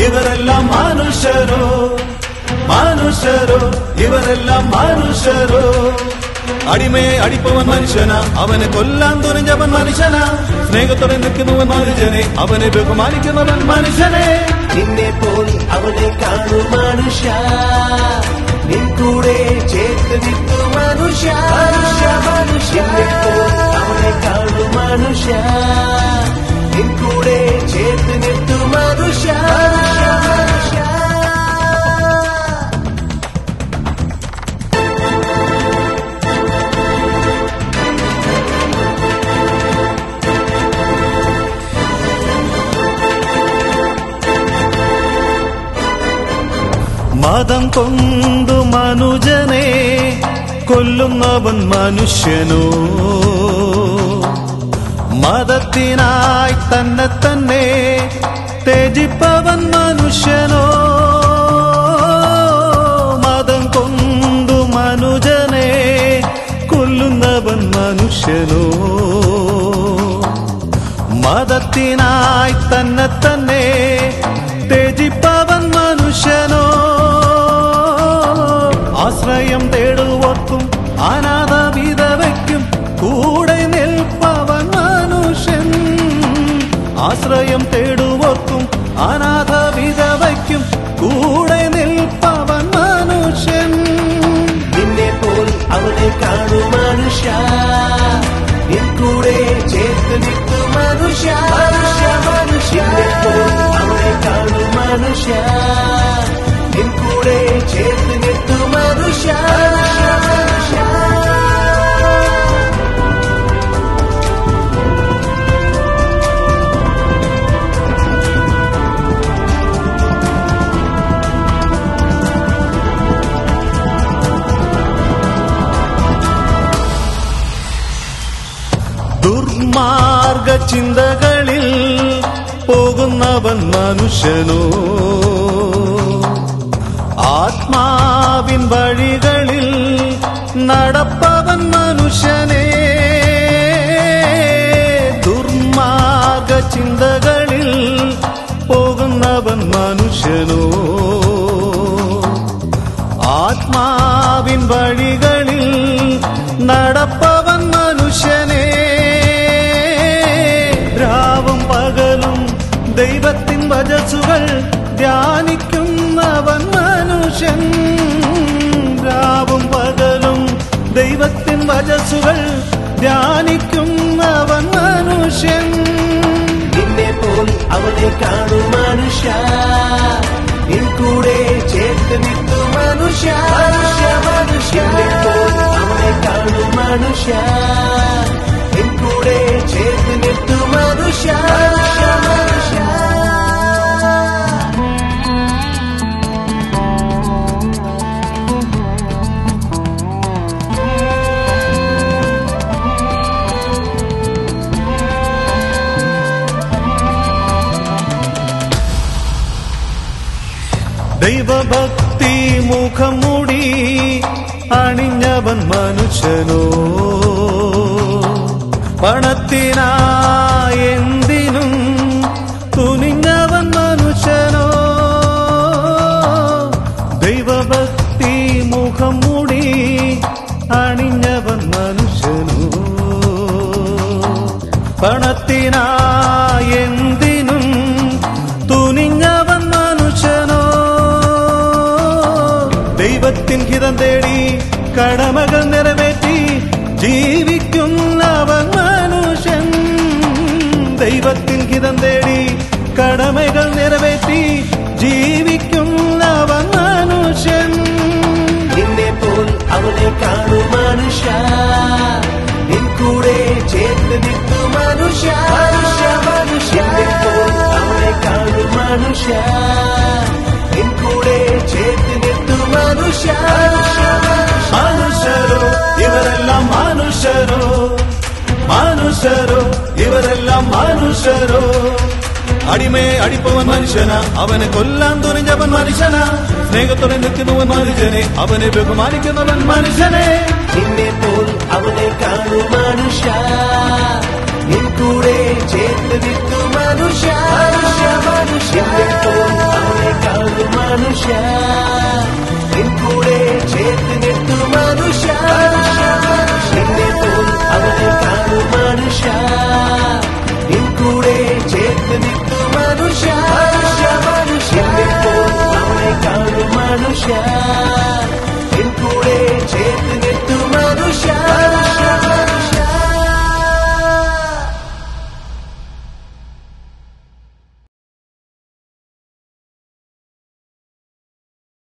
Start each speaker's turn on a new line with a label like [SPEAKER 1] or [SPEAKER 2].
[SPEAKER 1] ഇവരെല്ലാം മനുഷ്യരോ മനുഷ്യരോ ഇവരെല്ലാം മനുഷ്യരോ അടിമയെ അടിപ്പവൻ മനുഷ്യനാ അവനെ കൊല്ലാൻ തുനിഞ്ഞവൻ മനുഷ്യനാ സ്നേഹത്തോടെ നിൽക്കുന്നവൻ മനുഷ്യനെ അവനെ ബഹുമാനിക്കുന്നവൻ മനുഷ്യനെ
[SPEAKER 2] നിന്നെ പോൽ അവനെ കാണു മനുഷ്യ നിൻ കൂടെ ചേർത്ത് നിൽക്കു മനുഷ്യ മനുഷ്യ മനുഷ്യ നിന്നെ പോൽ അവനെ കാണു മനുഷ്യ നിൻ കൂടെ ചേർത്ത് നിൽക്കു മനുഷ്യ മനുഷ്യ മനുഷ്യ
[SPEAKER 1] മതം കൊണ്ടു മനുജനെ കൊല്ലുന്നവൻ മനുഷ്യനോ മതത്തിനായി തന്നെ തന്നെ ത്യജിപ്പവൻ മനുഷ്യനോ മതം കൊണ്ടു മനുജനെ കൊല്ലുന്നവൻ മനുഷ്യനോ മതത്തിനായി തന്നെ തന്നെ ത്യജിപ്പവൻ മനുഷ്യനോ ആശ്രയം തേടുവോർക്കും അനാഥ വിധവയ്ക്കും കൂടെ നിൽപ്പവൻ മനുഷ്യൻ ആശ്രയം തേടുവോർക്കും അനാഥ വിധവയ്ക്കും കൂടെ നിൽപ്പവൻ മനുഷ്യൻ
[SPEAKER 2] നിന്നെ പോൽ അവനെ കാണു മനുഷ്യ നിൻ കൂടെ ചേർത്ത് നിൽക്കു മനുഷ്യ മനുഷ്യ മനുഷ്യ നിന്നെ പോൽ അവനെ കാണു മനുഷ്യ നിൻ കൂടെ ചേർത്ത് നിൽക്കു മനുഷ്യ മനുഷ്യ മനുഷ്യ
[SPEAKER 1] ദുർമാർഗ ചിന്തകളിൽ പോകുന്നവൻ മനുഷ്യനോ ആത്മാവിൻ വഴികളിൽ നടപ്പവൻ മനുഷ്യനെ ദുർമാർഗ ചിന്തകളിൽ പോകുന്നവൻ മനുഷ്യനോ ആത്മാവിൻ വഴികളിൽ നടപ്പവൻ മനുഷ്യനെ രാവും പകലും ദൈവത്തിൻ വചസ്സുകൾ ധ്യാനിക്കുന്നവൻ മനുഷ്യൻ രാവും പകലും ദൈവത്തിൻ വചസ്സുകൾ ധ്യാനിക്കുന്നവൻ മനുഷ്യൻ
[SPEAKER 2] നിന്നെ പോൽ അവനെ കാണു മനുഷ്യ നിൻ കൂടെ ചേർത്ത് നിൽക്കു മനുഷ്യ മനുഷ്യ മനുഷ്യ നിന്നെ പോൽ അവനെ കാണു മനുഷ്യ നിൻ കൂടെ ചേർത്ത് നിൽക്കു മനുഷ്യ മനുഷ്യ മനുഷ്യ
[SPEAKER 1] ദൈവഭക്തി മുഖം മൂടി അണിഞ്ഞവൻ മനുഷ്യനോ പണത്തിനായെന്തിനും തുനിഞ്ഞവൻ മനുഷ്യനോ ദൈവഭക്തി മുഖം മൂടി അണിഞ്ഞവൻ മനുഷ്യനോ പണത്തിനായെന്തിനും തുനിഞ്ഞവൻ മനുഷ്യനോ ദൈവത്തിൻ ഹിതം തേടി കടമകൾ നിറവേറ്റി ജീവിക്കുന്നവൻ മനുഷ്യൻ ദൈവത്തിൻ ഹിതം തേടി കടമകൾ നിറവേറ്റി ജീവിക്കുന്നവൻ മനുഷ്യൻ
[SPEAKER 2] നിന്നെ പോൽ അവനെ കാണു മനുഷ്യ നിൻ കൂടെ ചേർത്ത് നിൽക്കു മനുഷ്യ മനുഷ്യ മനുഷ്യ നിന്നെ പോൽ അവനെ കാണു മനുഷ്യ നിൻ കൂടെ ചേർത്ത് നിൽക്കു മനുഷ്യ മനുഷ്യ മനുഷ്യ
[SPEAKER 1] മനുഷ്യരോ ഇവരെല്ലാം മനുഷ്യരോ മനുഷ്യരോ ഇവരെല്ലാം മനുഷ്യരോ അടിമയെ അടിപ്പവൻ മനുഷ്യനാ അവനെ കൊല്ലാൻ തുനിഞ്ഞവൻ മനുഷ്യനാ സ്നേഹത്തോടെ നിൽക്കുന്നവൻ മനുഷ്യനെ അവനെ ബഹുമാനിക്കുന്നവൻ മനുഷ്യനെ
[SPEAKER 2] നിന്നെ പോൽ അവനെ കാണു മനുഷ്യ നിൻ കൂടെ ചേർത്ത് നിൽക്കു മനുഷ്യ മനുഷ്യ മനുഷ്യ നിന്നെ പോൽ അവനെ കാണും മനുഷ്യ